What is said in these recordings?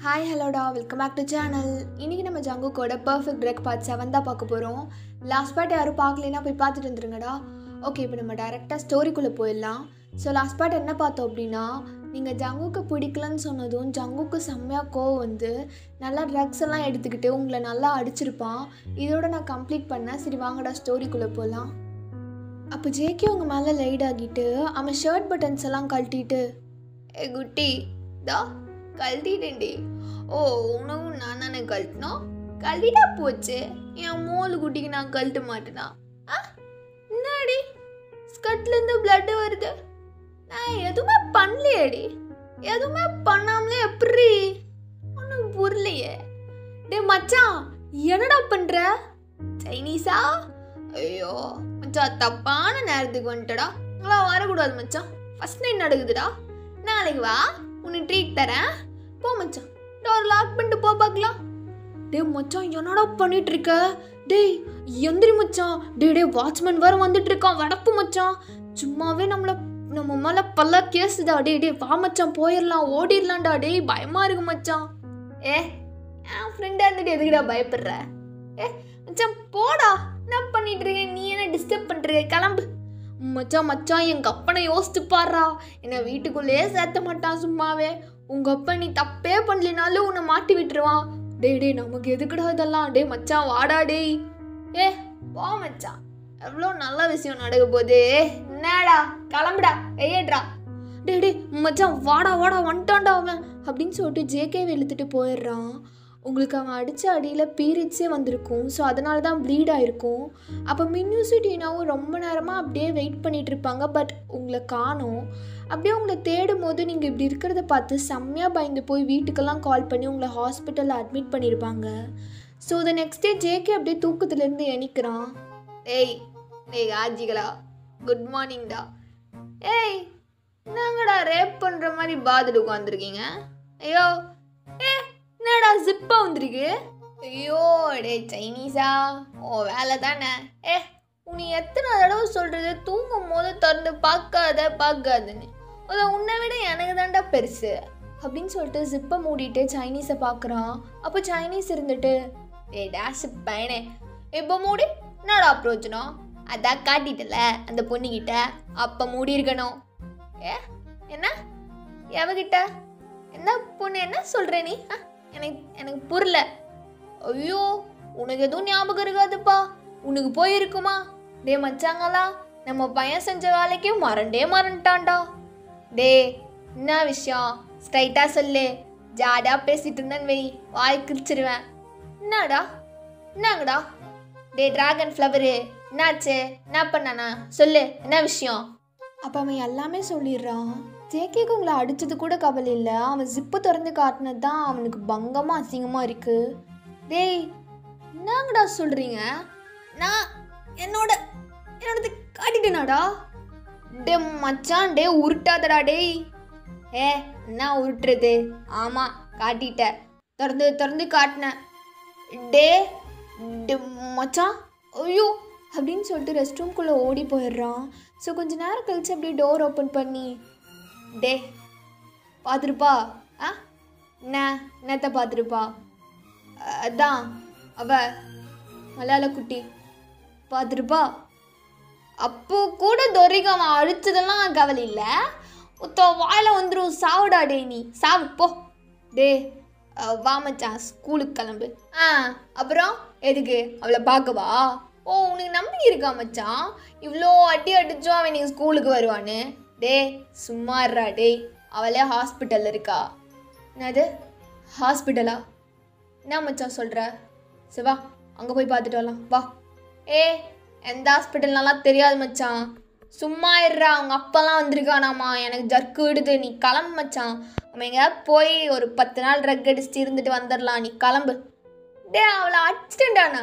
hi ஹலோடா welcome back to channel இன்றைக்கி நம்ம ஜங்குக்கோட பர்ஃபெக்ட் ட்ரெக் பார்ட் செவன் தான் பார்க்க போகிறோம் லாஸ்ட் பார்ட் யாரும் பார்க்கலைன்னா போய் பார்த்துட்டு வந்துருங்கடா ஓகே இப்போ நம்ம டேரெக்டாக ஸ்டோரிக்குள்ளே போயிடலாம் ஸோ லாஸ்ட் பார்ட் என்ன பார்த்தோம் அப்படின்னா நீங்கள் ஜங்குக்கு பிடிக்கலன்னு சொன்னதும் ஜங்குக்கு செம்மையாக கோவம் வந்து நல்லா ட்ரக்ஸ் எல்லாம் எடுத்துக்கிட்டு உங்களை நல்லா அடிச்சிருப்பான் இதோட நான் கம்ப்ளீட் பண்ணேன் சரி வாங்கடா ஸ்டோரிக்குள்ளே போகலாம் அப்போ ஜேகே உங்கள் மேலே லைட் ஆகிட்டு அவன் ஷர்ட் பட்டன்ஸ் எல்லாம் கழட்டிட்டு ஏ குட்டி தா கழட்டிட்டேன்டி ஓ உணவும் நான் தானே கழட்டினோம் கழட்டிட்டா போச்சு என் மோல் குட்டிக்கு நான் கழட்ட மாட்டேனா ஆ என்னடி ஸ்கட்லேருந்து பிளட் வருது நான் எதுவுமே பண்ணலையேடி எதுவுமே பண்ணாமலே எப்படி ஒன்றும் புரியலையே டே மச்சான் என்னடா பண்ணுற சைனீஸா ஐயோ மச்சான் தப்பான நேரத்துக்கு வந்துட்டடா நல்லா வரக்கூடாது மச்சான் ஃபர்ஸ்ட் நைட் நடக்குதுடா நாளைக்கு வா உனக்கு ட்ரீட் தரேன் போ மச்சான் டோர் லாக் பண்ணிட்டு போ பார்க்கலாம் டேய் மச்சான் என்னடா பண்ணிட்டு இருக்க டேய் எந்திரி மச்சான் டேய் டேய் வாட்ச்மேன் வேற வந்துட்டு இருக்கான் வடப்பு மச்சான் சும்மாவே நம்மள நம்ம மேல பல்ல கேசுதா டேய் டேய் வா மச்சான் போயிடலாம் ஓடிடலாம்டா டேய் பயமா இருக்கு மச்சான் ஏ என் ஃப்ரெண்டா இருந்துட்டு எதுக்குடா பயப்படுற ஏ மச்சான் போடா என்ன பண்ணிட்டு இருக்க நீ என்ன டிஸ்டர்ப் பண்ற கிளம்பு மச்சான் மச்சான் எங்க அப்பனை யோசிச்சு பாடுறா என்னை வீட்டுக்குள்ளேயே சேர்த்த மாட்டான் சும்மாவே உங்க அப்பா நீ தப்பே பண்ணலினாலும் உன்னை மாட்டி விட்டுருவான் டேய் டேய் நமக்கு எதுக்குடா இதெல்லாம் டேய் மச்சான் வாடா டேய் ஏ போ மச்சான் எவ்வளோ நல்ல விஷயம் நடக்க போகுது என்னடா கிளம்புடா வெய்யட்ரா டேய் டேய் மச்சான் வாடா வாடா வந்துட்டான்டா அவன் அப்படின்னு சொல்லிட்டு ஜேகேவை இழுத்துட்டு போயிடுறான் உங்களுக்கு அவன் அடித்த அடியில் பீரியட்ஸே வந்திருக்கும் ஸோ அதனால தான் ப்ளீட் ஆகிருக்கும் அப்போ மின்யூசி டீனாவும் ரொம்ப நேரமாக அப்படியே வெயிட் பண்ணிட்டு இருப்பாங்க பட் உங்களை காணோம் அப்படியே உங்களை தேடும் போது நீங்கள் இப்படி இருக்கிறத பார்த்து செம்மையாக பயந்து போய் வீட்டுக்கெல்லாம் கால் பண்ணி உங்களை ஹாஸ்பிட்டலில் அட்மிட் பண்ணியிருப்பாங்க so the next day JK அப்படியே தூக்கத்துலேருந்து எணிக்கிறான் ஏய் டேய் ஆஜிகளா குட் மார்னிங்டா ஏய் என்னங்கடா ரேப் பண்ணுற மாதிரி பாத்துட்டு உட்காந்துருக்கீங்க ஐயோ ஏ என்னடா ஜிப்பாக வந்திருக்கு ஐயோ டே சைனீஸா ஓ வேலை தானே ஏ உனி எத்தனை தடவை சொல்கிறது தூங்கும் போது திறந்து பார்க்காத பார்க்காதுன்னு அதை உன்னை விட எனக்கு தான்டா பெருசு அப்படின்னு சொல்லிட்டு ஜிப்பை மூடிட்டு சைனீஸை பார்க்குறான் அப்போ சைனீஸ் இருந்துட்டு ஏ டேஷ் பையனே இப்போ மூடி என்னடா அப்ரோச்சனும் அதான் காட்டிட்டல அந்த பொண்ணுக்கிட்ட அப்போ மூடி இருக்கணும் ஏ என்ன எவகிட்ட என்ன பொண்ணு என்ன சொல்கிற நீ ஆ எனக்கு எனக்கு புரியல ஐயோ உனக்கு எதுவும் ஞாபகம் இருக்காதுப்பா உனக்கு போயிருக்குமா டே மச்சாங்களா நம்ம பையன் செஞ்ச வேலைக்கு மறண்டே மறந்துட்டான்டா டே என்ன விஷயம் ஸ்ட்ரைட்டாக சொல்லு ஜாடா பேசிட்டு இருந்தேன்னு வை வாய் கிழிச்சிருவேன் என்னடா என்னங்கடா டே டிராகன் ஃப்ளவரு என்னாச்சு என்ன பண்ணானா சொல்லு என்ன விஷயம் அப்போ அவன் எல்லாமே சொல்லிடுறான் ஜேகேக்கு உங்களை அடித்தது கூட கவலை இல்லை அவன் ஜிப்பு திறந்து காட்டினது தான் அவனுக்கு பங்கமாக அசிங்கமாக இருக்குது டேய் என்னங்கடா சொல்கிறீங்க நான் என்னோட என்னோடது காட்டிட்டேனாடா டே மச்சான் டே உருட்டாதடா டேய் ஏ என்ன உருட்டுறது ஆமாம் காட்டிட்ட திறந்து திறந்து காட்டினேன் டே டே மச்சான் ஐயோ அப்படின்னு சொல்லிட்டு ரெஸ்ட் ரூம்குள்ளே ஓடி போயிடுறான் ஸோ கொஞ்ச நேரம் கழிச்சு அப்படியே டோர் ஓப்பன் பண்ணி டே பார்த்துருப்பா ஆ என்ன என்னத்த பார்த்துருப்பா அதான் அவ மலையாள குட்டி பார்த்துருப்பா அப்போ கூட துரைக்கு அவன் அடிச்சதெல்லாம் கவலை இல்லை ஒத்த வாயில் வந்துடும் சாவுடா டே நீ சாவு போ டே அஹ், வா மச்சான் ஸ்கூலுக்கு கிளம்பு ஆ அப்புறம் எதுக்கு அவளை பார்க்கவா ஓ உனக்கு நம்பிக்கை இருக்கா மச்சான் இவ்வளோ அடி அடிச்சோம் அவன் நீ ஸ்கூலுக்கு வருவான்னு டே சும்மா இருடா டேய் அவளே ஹாஸ்பிட்டலில் இருக்கா என்னது ஹாஸ்பிட்டலா என்ன மச்சான் சொல்கிற சிவா அங்கே போய் பார்த்துட்டு வரலாம் வா ஏ எந்த ஹாஸ்பிட்டல்னாலாம் தெரியாது மச்சான் சும்மா இருடா அவங்க அப்பெல்லாம் வந்திருக்கானாமா எனக்கு ஜர்க்கு விடுது நீ கிளம்பு மச்சான் நம்ம எங்கேயாவது போய் ஒரு பத்து நாள் ட்ரக் அடிச்சுட்டு இருந்துட்டு வந்துடலாம் நீ கிளம்பு டே அவளை அடிச்சிட்டேன்டானா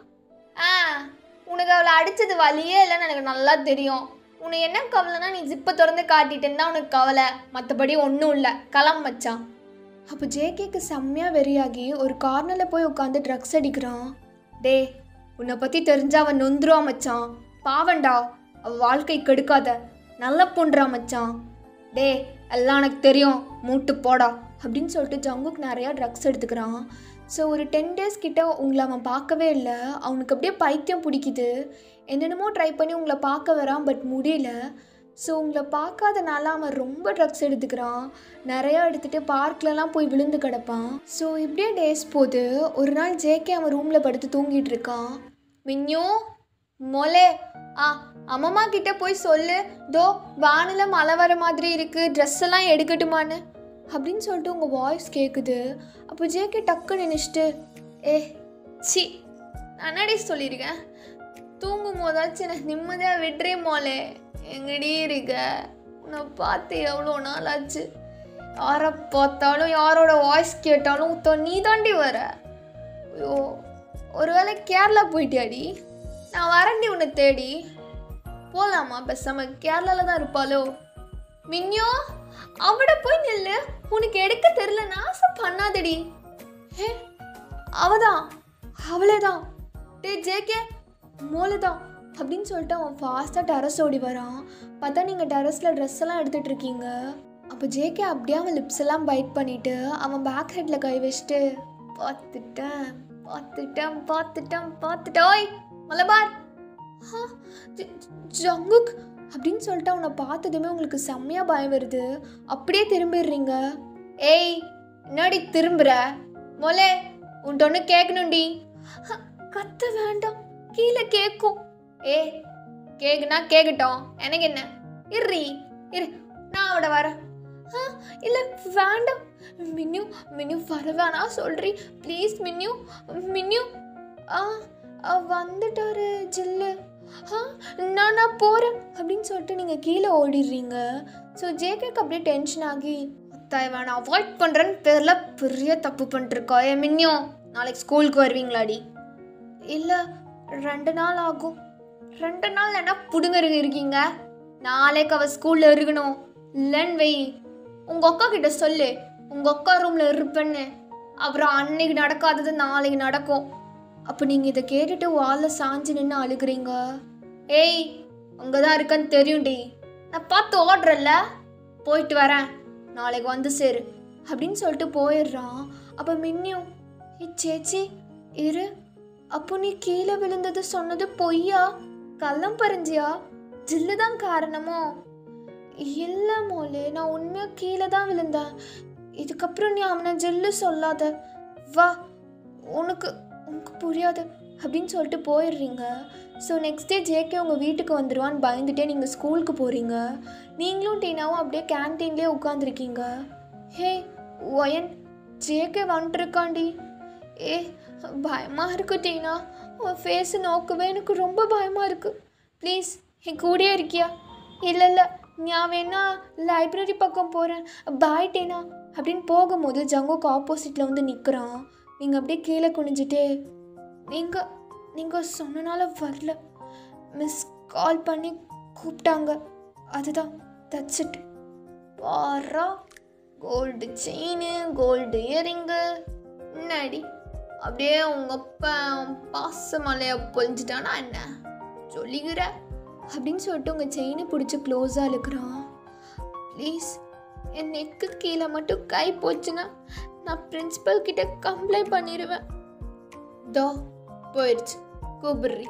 ஆ உனக்கு அவளை அடித்தது வழியே இல்லைன்னு எனக்கு நல்லா தெரியும் உனக்கு என்ன கவலைன்னா நீ ஜிப்பை திறந்து காட்டிட்டேன்னு தான் உனக்கு கவலை மற்றபடி ஒன்றும் இல்லை கிளம்பு மச்சான் அப்போ ஜேகேக்கு செம்மையாக வெறியாகி ஒரு கார்னரில் போய் உட்காந்து ட்ரக்ஸ் அடிக்கிறான் டே உன்னை பற்றி தெரிஞ்சா அவன் நொந்துருவா மச்சான் பாவண்டா அவள் வாழ்க்கை கெடுக்காத நல்ல பொண்ணுறா மச்சான் டே எல்லாம் எனக்கு தெரியும் மூட்டு போடா அப்படின்னு சொல்லிட்டு ஜங்குக் நிறையா ட்ரக்ஸ் எடுத்துக்கிறான் ஸோ ஒரு டென் டேஸ் கிட்ட உங்களை அவன் பார்க்கவே இல்லை அவனுக்கு அப்படியே பைத்தியம் பிடிக்குது என்னென்னமோ ட்ரை பண்ணி உங்களை பார்க்க வரான் பட் முடியல ஸோ உங்களை பார்க்காதனால அவன் ரொம்ப ட்ரக்ஸ் எடுத்துக்கிறான் நிறையா எடுத்துகிட்டு பார்க்லலாம் போய் விழுந்து கிடப்பான் ஸோ இப்படியே டேஸ் போகுது ஒரு நாள் ஜேகே அவன் ரூமில் படுத்து தூங்கிட்டு இருக்கான் மின்யோ மொலே ஆ அம்மம்மா கிட்ட போய் சொல்லு தோ வானில் மழை வர மாதிரி இருக்கு ட்ரெஸ் எல்லாம் எடுக்கட்டுமான்னு அப்படின்னு சொல்லிட்டு உங்கள் வாய்ஸ் கேட்குது அப்போ ஜேகே டக்கு நினச்சிட்டு ஏ சி நானடி சொல்லியிருக்கேன் தூங்கும் போதாச்சும் எனக்கு நிம்மதியாக விட்டுறே மோலே எங்கடி இருக்க உன்னை பார்த்து எவ்வளோ நாள் ஆச்சு யாரை பார்த்தாலும் யாரோட வாய்ஸ் கேட்டாலும் தோ நீ தாண்டி வர ஐயோ ஒருவேளை கேரளா போயிட்டியாடி நான் வரேன்டி உன்னை தேடி போகலாமா பேசாம கேரளால தான் இருப்பாளோ மின்யோ அவட போய் நில்லு உனக்கு எடுக்க தெரில நாசம் பண்ணாதடி ஏ அவதான் அவளே தான் டே ஜேகே மோளை தான் அப்படின்னு சொல்லிட்டு அவன் ஃபாஸ்ட்டாக டெரஸ் ஓடி வரான் பார்த்தா நீங்கள் டெரஸில் ட்ரெஸ் எல்லாம் எடுத்துகிட்டு இருக்கீங்க அப்போ ஜேகே அப்படியே அவன் லிப்ஸ் எல்லாம் பைட் பண்ணிட்டு அவன் பேக் ஹெட்டில் கை வச்சுட்டு பார்த்துட்டேன் பார்த்துட்டேன் பார்த்துட்டேன் பார்த்துட்டேன் ஓய் மலபார் ஆ, ஜ- ஜங்குக் அப்படின்னு சொல்லிட்டு அவனை பார்த்ததுமே உங்களுக்கு செம்மையாக பயம் வருது அப்படியே திரும்பிடுறீங்க ஏய் என்னடி திரும்புற மொலே உன்ட்ட ஒன்று கேட்கணும்டி ஹ, கத்த வேண்டாம் கீழே கேட்கும் ஏ கேக்குனா கேக்கட்டும் எனக்கு என்ன இர்ரி இரு நான் அவட வரேன் ஆ இல்லை வேண்டாம் மின்யூ மின்யூ வர வேணாம் சொல்றி ப்ளீஸ் மின்யூ மின்யூ ஆ ஆ, வந்துட்டாரு ஜில்லு ஆ நான் நான் போகிறேன் அப்படின்னு சொல்லிட்டு நீங்கள் கீழே ஓடிடுறீங்க ஸோ ஜேகேக்கு அப்படியே டென்ஷன் ஆகி அத்தாய் வேணாம் அவாய்ட் பண்ணுறேன்னு பேரில் பெரிய தப்பு பண்ணிட்டுருக்கா ஏ மின்னியோ நாளைக்கு ஸ்கூலுக்கு வருவீங்களாடி இல்லை ரெண்டு நாள் ஆகும் ரெண்டு நாள் என்ன புடுங்க இருக்கீங்க நாளைக்கு அவள் ஸ்கூலில் இருக்கணும் இல்லைன்னு வை உங்கள் அக்கா கிட்ட சொல்லு உங்கள் அக்கா ரூமில் இருப்பேன்னு அப்புறம் அன்னைக்கு நடக்காதது நாளைக்கு நடக்கும் அப்போ நீங்கள் இதை கேட்டுட்டு வாலில் சாஞ்சு நின்று அழுகுறீங்க ஏய் அங்கே தான் இருக்கன்னு தெரியும்டி நான் பார்த்து ஓடுறல்ல போயிட்டு வரேன் நாளைக்கு வந்து சேரு அப்படின்னு சொல்லிட்டு போயிடுறான் அப்போ மின்னியும் ஏ சேச்சி இரு அப்போ நீ கீழே விழுந்தது சொன்னது பொய்யா கள்ளம் பறிஞ்சியா ஜில்லு தான் காரணமோ இல்லை மோலே நான் உண்மையாக கீழே தான் விழுந்தேன் இதுக்கப்புறம் நீ அவனை ஜில்லு சொல்லாத வா உனக்கு உனக்கு புரியாது அப்படின்னு சொல்லிட்டு போயிடுறீங்க ஸோ நெக்ஸ்ட் டே ஜேகே உங்கள் வீட்டுக்கு வந்துடுவான்னு பயந்துட்டே நீங்கள் ஸ்கூலுக்கு போகிறீங்க நீங்களும் டீனாவும் அப்படியே கேன்டீன்லேயே உட்காந்துருக்கீங்க ஹே ஒயன் ஜேகே வந்துட்டுருக்காண்டி ஏ பயமாக இருக்கு டீனா உன் ஃபேஸை நோக்கவே எனக்கு ரொம்ப பயமாக இருக்குது ப்ளீஸ் என் கூடயே இருக்கியா இல்லை இல்லை நான் வேணா லைப்ரரி பக்கம் போகிறேன் பாய் டீனா அப்படின்னு போகும்போது ஜங்குக்கு ஆப்போசிட்டில் வந்து நிற்கிறான் நீங்கள் அப்படியே கீழே குனிஞ்சிட்டே நீங்கள் நீங்கள் சொன்னனால வரல மிஸ் கால் பண்ணி கூப்பிட்டாங்க அதுதான் தட்ஸ் இட் பாரா கோல்டு செயின் கோல்டு இயரிங்கு என்னடி அப்படியே உங்க அப்பா பாச மலைய பொழிஞ்சிட்டானா என்ன சொல்லிக்கிற அப்படின்னு சொல்லிட்டு உங்கள் செயினை பிடிச்சி க்ளோஸாக இழுக்கிறான் ப்ளீஸ் என் நெக்கு கீழே மட்டும் கை போச்சுன்னா நான் பிரின்சிபல் கிட்ட கம்ப்ளைண்ட் பண்ணிடுவேன் தோ போயிடுச்சு கூப்பிடுறி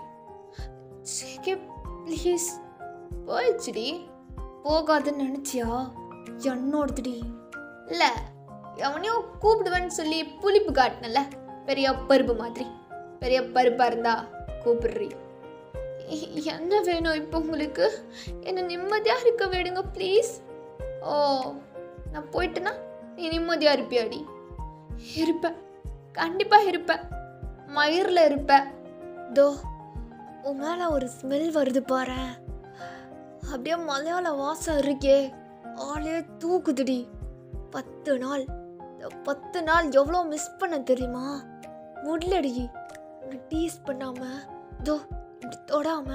சரி ப்ளீஸ் போயிடுச்சுடி போகாதுன்னு நினச்சியா என்னோடதுடி இல்லை எவனையோ கூப்பிடுவேன்னு சொல்லி புளிப்பு காட்டினல பெரிய பருப்பு மாதிரி பெரிய பருப்பாக இருந்தா கூப்பிடுறி எ- என்ன வேணும் இப்போ உங்களுக்கு என்னை நிம்மதியாக இருக்க விடுங்க ப்ளீஸ் ஓ நான் போயிட்டேன்னா நீ நிம்மதியாக இருப்பியாடி இருப்பேன் கண்டிப்பாக இருப்பேன் மயிரில் இருப்பேன் தோ உன் மேலே ஒரு ஸ்மெல் வருது பாரு அப்படியே மலையாள வாசம் இருக்கே ஆளே தூக்குதுடி பத்து நாள் இந்த பத்து நாள் எவ்வளோ மிஸ் பண்ண தெரியுமா முடியலடி உன்னை டீஸ் பண்ணாம தோ இப்படி தொடாம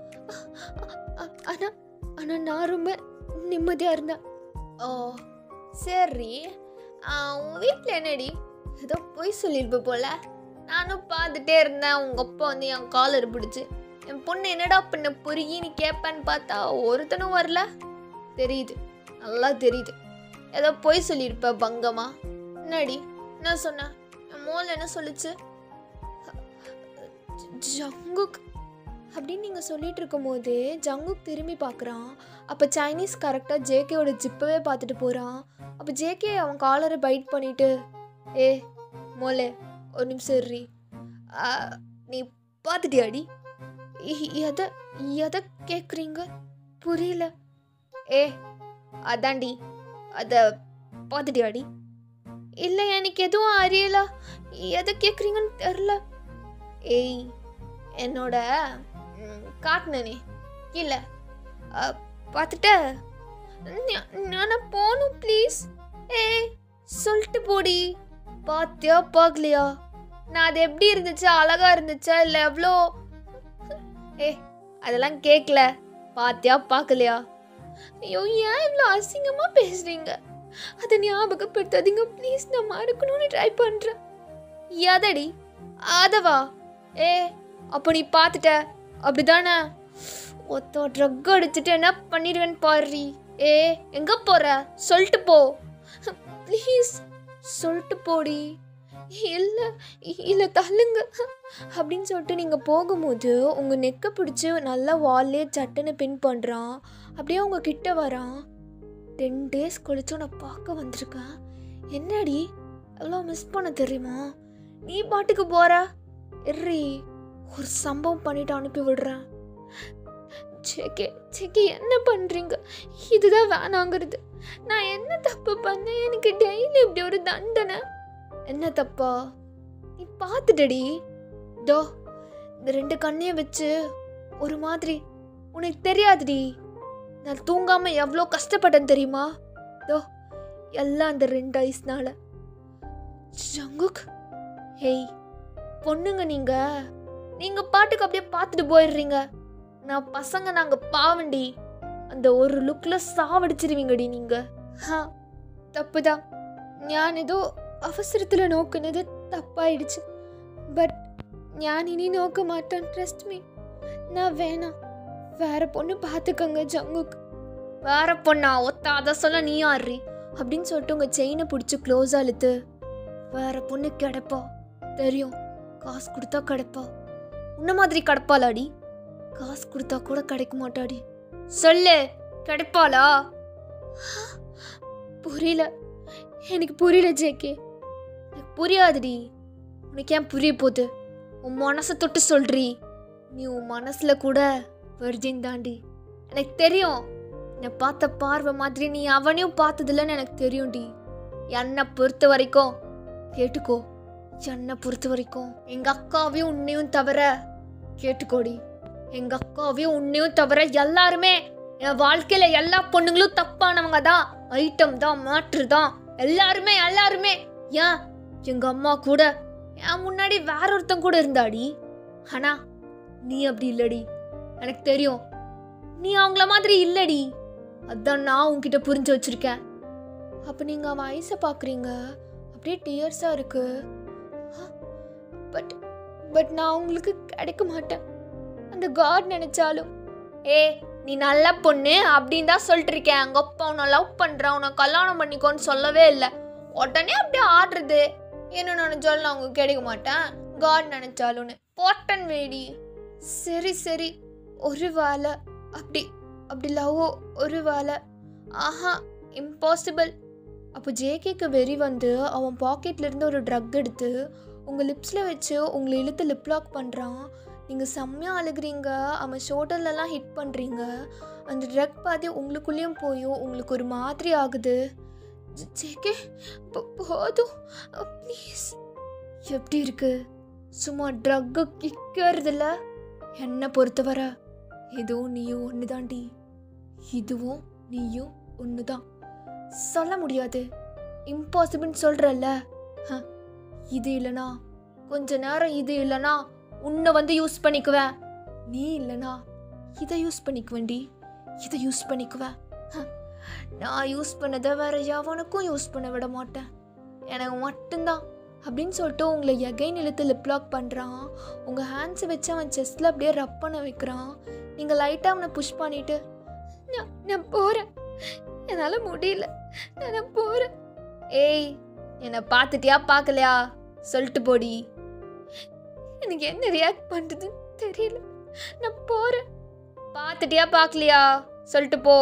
அ- ஆனா ஆனா நான் ரொம்ப நிம்மதியா இருந்தேன் ஓ சரி ஆ, உன் வீட்டில் என்னடி ஏதோ பொய் சொல்லியிருப்ப போல நானும் பார்த்துட்டே இருந்தேன் உங்கள் அப்பா வந்து என் காலர் பிடிச்சி என் பொண்ணு என்னடா பண்ண பொறுகின்னு கேட்பேன்னு பார்த்தா ஒருத்தனும் வரல தெரியுது நல்லா தெரியுது ஏதோ பொய் சொல்லியிருப்ப பங்கமா என்னடி என்ன சொன்னேன் என் மோல் என்ன சொல்லுச்சு ஜங்குக் அப்படின்னு நீங்கள் சொல்லிட்டு இருக்கும்போது ஜங்குக் திரும்பி பார்க்குறான் அப்போ சைனீஸ் கரெக்டாக ஜேகேவோட ஜிப்பவே பார்த்துட்டு போகிறான் அப்போ ஜேகே அவன் காலரை பைட் பண்ணிட்டு ஏ மோலே ஒரு நிமிஷம் இருறி ஆ, நீ பார்த்துட்டியாடி இ- எதை எதை கேட்குறீங்க புரியல ஏ அதாண்டி அதை பார்த்துட்டியாடி இல்லை எனக்கு எதுவும் அறியல எதை கேட்குறீங்கன்னு தெரில ஏய் என்னோட ம், காட்டுனனே இல்லை பார்த்துட்ட நான் போகணும் ப்ளீஸ் ஏய் சொல்லிட்டு போடி பார்த்தியா பார்க்கலையா நான் அது எப்படி இருந்துச்சு அழகா இருந்துச்சா இல்லை எவ்வளோ ஏ அதெல்லாம் கேட்கல பார்த்தியா பார்க்கலையா ஐயோ ஏன் இவ்வளோ அசிங்கமாக பேசுறீங்க அதை ஞாபகப்படுத்தாதீங்க ப்ளீஸ் நான் மறக்கணும்னு ட்ரை பண்ணுறேன் எதடி அதவா ஏ அப்போ நீ பார்த்துட்ட அப்படிதானே ஒத்த ட்ரக் அடிச்சுட்டு என்ன பண்ணிடுவேன்னு பாருடி ஏ எங்கே போற சொல்லிட்டு போ ப்ளீஸ் சொல்லிட்டு போடி இல்லை இல்லை தள்ளுங்க அப்படின்னு சொல்லிட்டு நீங்கள் போகும்போது உங்கள் நெக்கை பிடிச்சி நல்லா வால்லே சட்டுன்னு பின் பண்ணுறான் அப்படியே உங்கள் கிட்ட வரான் டென் டேஸ் கழிச்சு உன்னை பார்க்க வந்திருக்கேன் என்னடி எவ்வளோ மிஸ் பண்ண தெரியுமா நீ பாட்டுக்கு போற இர்ரி ஒரு சம்பவம் பண்ணிட்டு அனுப்பி விடுறேன் சேக்கே சேக்கே என்ன பண்ணுறீங்க இதுதான் வேணாங்கிறது நான் என்ன தப்பு பண்ணேன் எனக்கு டெய்லி இப்படி ஒரு தண்டனை என்ன தப்பா நீ பார்த்துட்டடி தோ இந்த ரெண்டு கண்ணையும் வச்சு ஒரு மாதிரி உனக்கு தெரியாதுடி நான் தூங்காம எவ்வளோ கஷ்டப்பட்டேன் தெரியுமா தோ எல்லாம் அந்த ரெண்டு ஐஸ்னால ஜங்குக் ஹேய் பொண்ணுங்க நீங்க நீங்க பாட்டுக்கு அப்படியே பார்த்துட்டு போயிடுறீங்க நான் பசங்க நாங்க பாவண்டி அந்த ஒரு லுக்ல சாவடிச்சிருவீங்கடி நீங்க ஹா தப்புதான் ஞான் ஏதோ அவசரத்துல நோக்குனது தப்பாயிடுச்சு பட் ஞான் இனி நோக்க மாட்டேன் ட்ரஸ்ட் மீ நான் வேணாம் வேற பொண்ணு பார்த்துக்கோங்க ஜங்குக் வேற பொண்ணா ஒத்த அதை சொல்ல நீ ஆடுறி அப்படின்னு சொல்லிட்டு உங்க செயினை பிடிச்சி க்ளோஸ் அழுத்து வேற பொண்ணு கிடைப்பா தெரியும் காசு கொடுத்தா கிடைப்பா உன்ன மாதிரி கிடைப்பாளாடி காசு கொடுத்தா கூட கிடைக்க மாட்டாடி சொல்லு கிடைப்பாளா புரியல எனக்கு புரியல ஜேகே எனக்கு புரியாதுடி உனக்கு ஏன் புரிய போகுது உன் மனசை தொட்டு சொல்றி நீ உன் மனசுல கூட வெர்ஜின் தாண்டி எனக்கு தெரியும் என்னை பார்த்த பார்வை மாதிரி நீ அவனையும் பார்த்ததில்லன்னு எனக்கு தெரியும்டி என்னை பொறுத்த வரைக்கும் கேட்டுக்கோ என்னை பொறுத்த வரைக்கும் எங்க அக்காவையும் உன்னையும் தவிர கேட்டுக்கோடி எங்க அக்காவையும் உன்னையும் தவிர எல்லாருமே என் வாழ்க்கையில எல்லா பொண்ணுங்களும் தப்பானவங்க தான் ஐட்டம் தான் மாற்று தான் எல்லாருமே எல்லாருமே ஏன் எங்க அம்மா கூட என் முன்னாடி வேற ஒருத்தன் கூட இருந்தாடி ஆனா நீ அப்படி இல்லடி எனக்கு தெரியும் நீ அவங்கள மாதிரி இல்லடி அதான் நான் உன்கிட்ட புரிஞ்சு வச்சிருக்கேன் அப்போ நீங்க அவன் ஐஸை பார்க்குறீங்க அப்படியே டியர்ஸாக இருக்கு பட் பட் நான் உங்களுக்கு கிடைக்க மாட்டேன் அந்த காட் நினைச்சாலும் ஏ நீ நல்ல பொண்ணு அப்படின்னு தான் சொல்லிட்டு இருக்கேன் எங்க அப்பா உன்னை லவ் பண்றான் உன்னை கல்யாணம் பண்ணிக்கோன்னு சொல்லவே இல்லை உடனே அப்படியே ஆடுறது என்ன நினைச்சாலும் நான் உங்களுக்கு கிடைக்க மாட்டேன் காட் நினைச்சாலும்னு போட்டன் வேடி சரி சரி ஒரு வேலை அப்படி அப்படி லவ் ஒரு வேலை ஆஹா இம்பாசிபிள் அப்போ ஜேகேக்கு வெறி வந்து அவன் பாக்கெட்ல இருந்து ஒரு ட்ரக் எடுத்து உங்கள் லிப்ஸில் வச்சு உங்களை இழுத்து லிப் லாக் பண்ணுறான் நீங்கள் செம்மையாக அழுகுறீங்க அவன் ஷோல்டர்லலாம் ஹிட் பண்ணுறீங்க அந்த ட்ரக் பாதி உங்களுக்குள்ளேயும் போயும் உங்களுக்கு ஒரு மாதிரி ஆகுது ஜ- ஜேகே போ- போதும் ப்ளீஸ் எப்படி இருக்கு சும்மா ட்ரக்கு கிக்கிறதுல என்னை பொறுத்தவரை இதுவும் நீயும் ஒன்று தாண்டி இதுவும் நீயும் ஒன்று தான் சொல்ல முடியாது இம்பாசிபிள்னு சொல்கிறல்ல இது இல்லைனா கொஞ்ச நேரம் இது இல்லைனா உன்னை வந்து யூஸ் பண்ணிக்குவேன் நீ இல்லைனா இதை யூஸ் பண்ணிக்குவேன்டி இதை யூஸ் பண்ணிக்குவேன் ஹ, நான் யூஸ் பண்ணதை வேற எவனுக்கும் யூஸ் பண்ண விட மாட்டேன் எனக்கு மட்டும்தான் அப்படின்னு சொல்லிட்டு உங்களை எகைன் இழுத்து லிப் லாக் பண்ணுறான் உங்கள் ஹேண்ட்ஸை வச்சு அவன் செஸ்டில் அப்படியே ரப் பண்ண வைக்கிறான் நீங்கள் லைட்டாக அவனை புஷ் பண்ணிட்டு நான் நான் போகிறேன் என்னால் முடியல நான் போகிறேன் ஏய் என்னை பார்த்துட்டியா பார்க்கலையா சொல்லிட்டு போடி எனக்கு என்ன ரியாக்ட் பண்ணுறதுன்னு தெரியல நான் போகிறேன் பார்த்துட்டியா பார்க்கலையா சொல்லிட்டு போ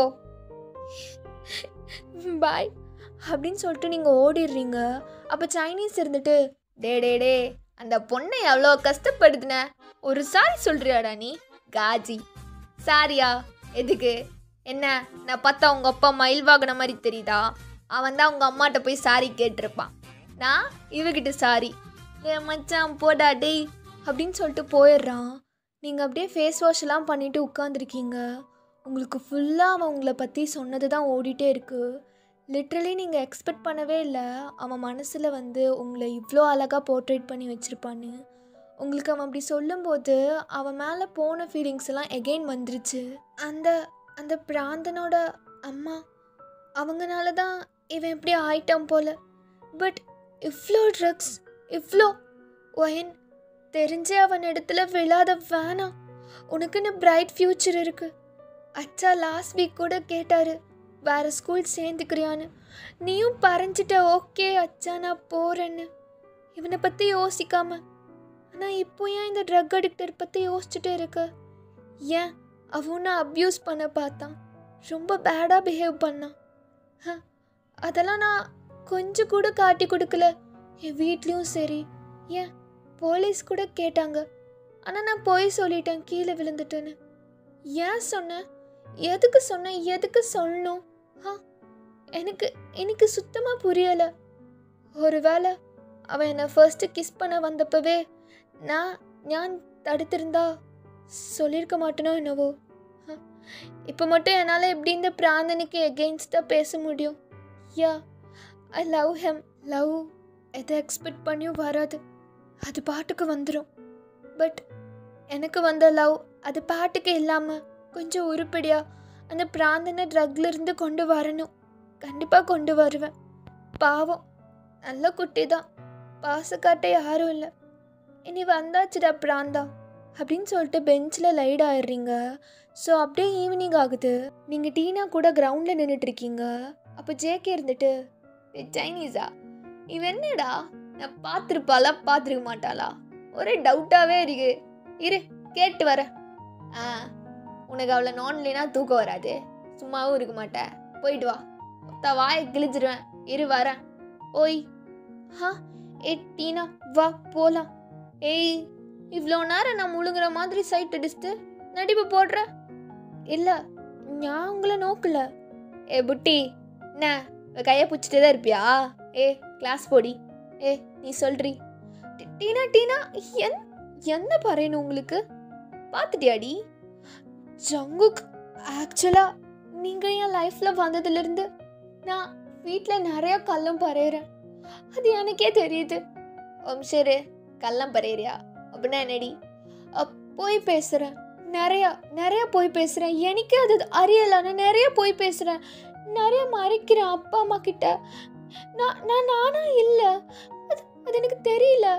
பாய் அப்படின்னு சொல்லிட்டு நீங்கள் ஓடிடுறீங்க அப்போ சைனீஸ் இருந்துட்டு டே டே டே அந்த பொண்ணை எவ்வளோ கஷ்டப்படுதுன ஒரு சாரி சொல்கிறியாடா நீ காஜி சாரியா எதுக்கு என்ன நான் பார்த்தா உங்கள் அப்பா மயில் வாங்கின மாதிரி தெரியுதா அவன் தான் உங்கள் அம்மாட்ட போய் சாரி கேட்டிருப்பான் நான் இவகிட்ட சாரி என் மச்சான் போடா டேய் அப்படின்னு சொல்லிட்டு போயிடுறான் நீங்கள் அப்படியே ஃபேஸ் வாஷ் எல்லாம் பண்ணிட்டு உட்காந்துருக்கீங்க உங்களுக்கு ஃபுல்லாக அவன் உங்களை பற்றி சொன்னது தான் ஓடிட்டே இருக்குது லிட்ரலி நீங்கள் எக்ஸ்பெக்ட் பண்ணவே இல்லை அவன் மனசில் வந்து உங்களை இவ்வளோ அழகாக போர்ட்ரேட் பண்ணி வச்சுருப்பான்னு உங்களுக்கு அவன் அப்படி சொல்லும்போது அவன் மேலே போன ஃபீலிங்ஸ் எல்லாம் எகெயின் வந்துருச்சு அந்த அந்த பிராந்தனோட அம்மா அவங்கனால தான் இவன் இப்படி ஆயிட்டான் போல பட் இவ்வளோ ட்ரக்ஸ் இவ்வளோ ஒயன் தெரிஞ்சே அவன் இடத்துல விழாத வேணாம் உனக்குன்னு பிரைட் ஃப்யூச்சர் இருக்கு அச்சா லாஸ்ட் வீக் கூட கேட்டாரு வேற ஸ்கூல் சேர்ந்துக்கிறியான்னு நீயும் பறஞ்சிட்ட ஓகே அச்சா நான் போறேன்னு இவனை பற்றி யோசிக்காம ஆனால் இப்போ ஏன் இந்த ட்ரக் அடிக்டர் பற்றி யோசிச்சுட்டே இருக்க ஏன் அவனை அப்யூஸ் பண்ண பார்த்தான் ரொம்ப பேடாக பிஹேவ் பண்ணான் ஹ, அதெல்லாம் நான் கொஞ்சம் கூட காட்டி கொடுக்கல என் வீட்லேயும் சரி ஏன் போலீஸ் கூட கேட்டாங்க ஆனால் நான் போய் சொல்லிட்டேன் கீழே விழுந்துட்டேன்னு ஏன் சொன்னேன் எதுக்கு சொன்னேன் எதுக்கு சொல்லணும் ஆ எனக்கு எனக்கு சுத்தமாக புரியலை ஒருவேளை அவன் என்னை ஃபர்ஸ்ட்டு கிஸ் பண்ண வந்தப்பவே நான் ஞான் தடுத்திருந்தா சொல்லியிருக்க மாட்டேனோ என்னவோ இப்போ மட்டும் என்னால் எப்படி இந்த பிராந்தனுக்கு எகெயின்ஸ்டாக பேச முடியும் yeah I love him love எதை எக்ஸ்பெக்ட் பண்ணியும் வராது அது பாட்டுக்கு வந்துடும் பட் எனக்கு வந்த லவ் அது பாட்டுக்கு இல்லாமல் கொஞ்சம் உருப்படியாக அந்த பிராந்தனை ட்ரக்ல இருந்து கொண்டு வரணும் கண்டிப்பாக கொண்டு வருவேன் பாவம் நல்ல குட்டி தான் பாசக்காட்ட யாரும் இல்லை இனி வந்தாச்சுடா பிராந்தா அப்படின்னு சொல்லிட்டு பெஞ்சில் லைட் ஆயிடுறீங்க ஸோ அப்படியே ஈவினிங் ஆகுது நீங்கள் டீனா கூட கிரவுண்டில் நின்றுட்டு இருக்கீங்க அப்போ ஜேகே இருந்துட்டு "ஏய், சைனீஸா இவ என்னடா நான் பார்த்துருப்பாளா பார்த்துருக்க மாட்டாளா ஒரே டவுட்டாகவே இருக்கு இரு கேட்டு வரேன் ஆ உனக்கு அவளை நோன்லினா தூக்கம் வராது சும்மாவும் இருக்க மாட்டேன் போயிட்டு வா ஒத்த வாயை கிழிச்சிருவேன் இரு வரேன் ஓய் ஹா ஏ டீனா வா போலாம் ஏய் இவ்வளோ நேரம் நான் முழுங்குற மாதிரி சைட் அடிச்சுட்டு நடிப்பு போடுற இல்லை நான் உங்களை நோக்கல ஏ புட்டி என்ன இவ கையை பிடிச்சிட்டே தான் இருப்பியா ஏ கிளாஸ் போடி ஏ நீ சொல்றி டி- டீனா டீனா என் என்ன பறையணும் உங்களுக்கு பார்த்துட்டியாடி ஜங்குக் ஆக்சுவலாக நீங்கள் என் லைஃப்பில் வந்ததுலேருந்து நான் வீட்டில் நிறைய கல்லம் பறையிறேன் அது எனக்கே தெரியுது ஓம் சரி கள்ளம் பறையிறியா அப்படின்னா என்னடி அப், போய் பேசுகிறேன் நிறையா நிறைய போய் பேசுகிறேன் எனக்கே அது அறியலான்னு நிறைய போய் பேசுகிறேன் நிறைய மறைக்கிறேன் அப்பா அம்மா கிட்ட நான் நான் நானா இல்லை அது அது எனக்கு தெரியல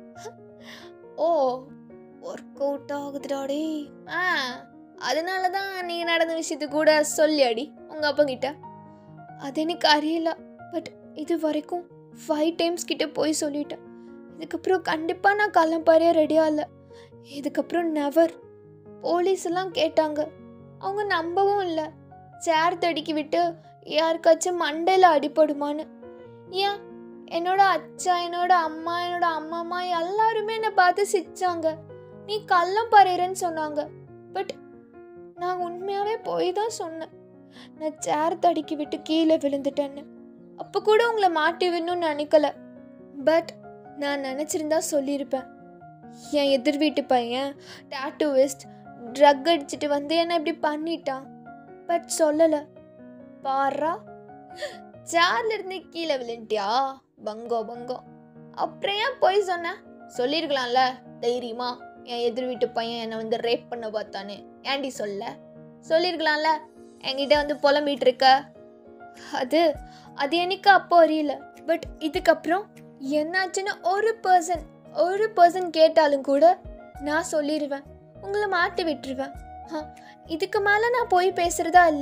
ஓ ஒர்க் அவுட் ஆகுதுடாடி ஆ அதனால தான் நீ நடந்த விஷயத்து கூட சொல்லியாடி உங்கள் அப்பா கிட்ட அது எனக்கு அறியல பட் இது வரைக்கும் ஃபைவ் டைம்ஸ் கிட்ட போய் சொல்லிட்டேன் இதுக்கப்புறம் கண்டிப்பாக நான் கிளம்பறைய ரெடியாக இல்லை இதுக்கப்புறம் நெவர் போலீஸ் எல்லாம் கேட்டாங்க அவங்க நம்பவும் இல்லை சேர் தடுக்கி விட்டு யாருக்காச்சும் மண்டையில் அடிபடுமான்னு ஏன் என்னோட அச்சா என்னோட அம்மா என்னோட அம்மா அம்மா எல்லாருமே என்னை பார்த்து சிரிச்சாங்க நீ கள்ளம் பறையிறன்னு சொன்னாங்க பட் நான் உண்மையாகவே போய் தான் சொன்னேன் நான் சேர் தடுக்கி விட்டு கீழே விழுந்துட்டேன்னு அப்போ கூட உங்களை மாட்டி விடணும்னு நினைக்கல பட் நான் நினச்சிருந்தா சொல்லியிருப்பேன் என் எதிர் வீட்டு பையன் டாட்டூவிஸ்ட் ட்ரக் அடிச்சிட்டு வந்து என்னை இப்படி பண்ணிட்டான் பட் சொல்லலை பாரா சேர்ல இருந்து கீழே விழுந்துட்டியா பங்கோ பங்கோ அப்புறம் ஏன் போய் சொன்ன சொல்லியிருக்கலாம்ல தைரியமா என் எதிர் வீட்டு பையன் என்னை வந்து ரேப் பண்ண பார்த்தானே ஏன்டி சொல்ல சொல்லியிருக்கலாம்ல என்கிட்ட வந்து புலம்பிட்டு இருக்க அது அது எனக்கு அப்போ அறியல பட் இதுக்கப்புறம் என்னாச்சுன்னு ஒரு பர்சன் ஒரு பர்சன் கேட்டாலும் கூட நான் சொல்லிடுவேன் உங்களை மாட்டி விட்டுருவேன் ஆ, இதுக்கு மேலே நான் போய் பேசுகிறதா இல்லை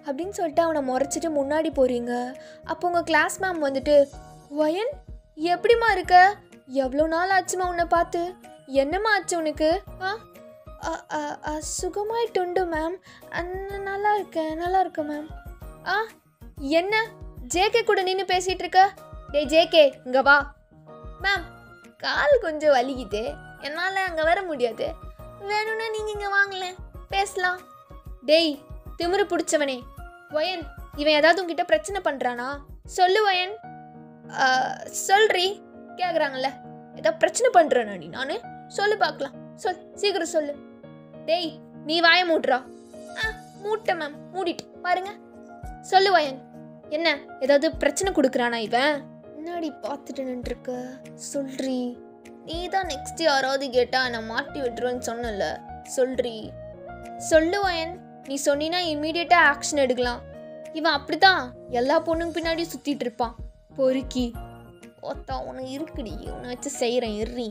அப்படின்னு சொல்லிட்டு அவனை முறைச்சிட்டு முன்னாடி போகிறீங்க அப்போ உங்கள் கிளாஸ் மேம் வந்துட்டு வயன் எப்படிம்மா இருக்க எவ்வளோ நாள் ஆச்சுமா உன்னை பார்த்து என்னம்மா ஆச்சு உனக்கு ஆ அ, அ, அ, சுகமாயிட்டுண்டு மேம் அண்ணா, நல்லா இருக்கேன் நல்லா இருக்கேன் மேம் ஆ என்ன ஜேகே கூட நின்று பேசிகிட்டு இருக்க டேய் ஜேகே இங்கே வா மேம் கால் கொஞ்சம் வலிக்குது என்னால் அங்கே வர முடியாது வேணும்னா நீங்கள் இங்கே வாங்களேன் பேசலாம் டேய் திமிரு பிடிச்சவனே வயன் இவன் ஏதாவது உங்ககிட்ட பிரச்சனை பண்ணுறானா சொல்லு வயன் ஆ, சொல்றி கேட்குறாங்கல்ல ஏதாவது பிரச்சனை பண்ணுறேனா நீ நான் சொல்லு பார்க்கலாம் சொல் சீக்கிரம் சொல்லு டேய் நீ வாய மூட்றா ஆ மூட்டை மேம் மூடிட்டு பாருங்க சொல்லு வயன் என்ன ஏதாவது பிரச்சனை கொடுக்குறானா இவன் முன்னாடி பார்த்துட்டு நின்றுருக்க சொல்றி நீ தான் நெக்ஸ்ட் யாராவது கேட்டா நான் மாட்டி விட்டுருவேன்னு சொன்னல சொல்றி சொல்லு வயன் நீ சொன்னீன்னா இம்மீடியட்டாக ஆக்ஷன் எடுக்கலாம் இவன் அப்படிதான் எல்லா பொண்ணுங்க பின்னாடி சுத்திட்டு இருப்பான் பொறுக்கி ஓத்தா உனக்கு இருக்குடி உன்னை வச்சு செய்கிறேன் எர்ரி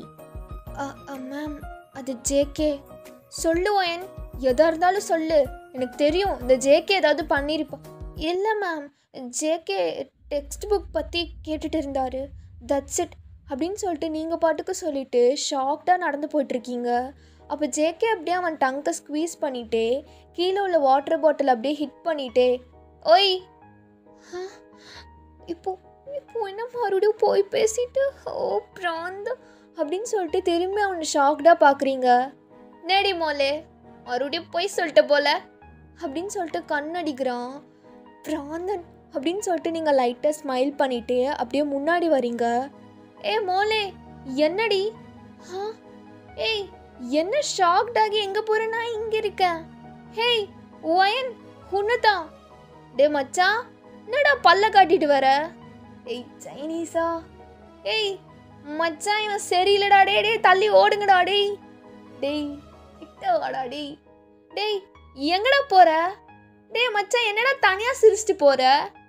மேம் அது ஜேகே சொல்லு வயன் எதா இருந்தாலும் சொல்லு எனக்கு தெரியும் இந்த ஜேகே ஏதாவது பண்ணியிருப்பான் இல்லை மேம் ஜேகே டெக்ஸ்ட் புக் பற்றி கேட்டுட்டு இருந்தாரு தட்ஸ் இட் அப்படின்னு சொல்லிட்டு நீங்கள் பாட்டுக்கு சொல்லிட்டு ஷாக்டாக நடந்து போயிட்டுருக்கீங்க அப்போ ஜேகே அப்படியே அவன் டங்கை ஸ்க்வீஸ் பண்ணிட்டே கீழே உள்ள வாட்டர் பாட்டில் அப்படியே ஹிட் பண்ணிட்டே ஓய் ஆ, இப்போ இப்போ என்ன மறுபடியும் போய் பேசிட்டு ஓ பிராந்த அப்படின்னு சொல்லிட்டு திரும்பி அவனை ஷாக்டாக பார்க்குறீங்க நேடி மோலே மறுபடியும் போய் சொல்லிட்ட போல அப்படின்னு சொல்லிட்டு கண்ணடிக்கிறான் பிராந்தன் அப்படின்னு சொல்லிட்டு நீங்கள் லைட்டாக ஸ்மைல் பண்ணிட்டு அப்படியே முன்னாடி வரீங்க ஏ மோலே என்னடி ஆ ஏய் என்ன ஷாக்டாகி எங்கே போகிற நான் இங்கே இருக்கேன் ஹேய் ஒயன் உன்னதான் டே மச்சான் என்னடா பல்ல காட்டிட்டு வர ஏய் சைனீஸா ஏய் மச்சான் இவன் சரியில்லடா டே டேய் தள்ளி ஓடுங்கடா டேய் டேய் கிட்ட வாடா டேய் டேய் எங்கடா போற டேய் மச்சான் என்னடா தனியா சிரிச்சிட்டு போற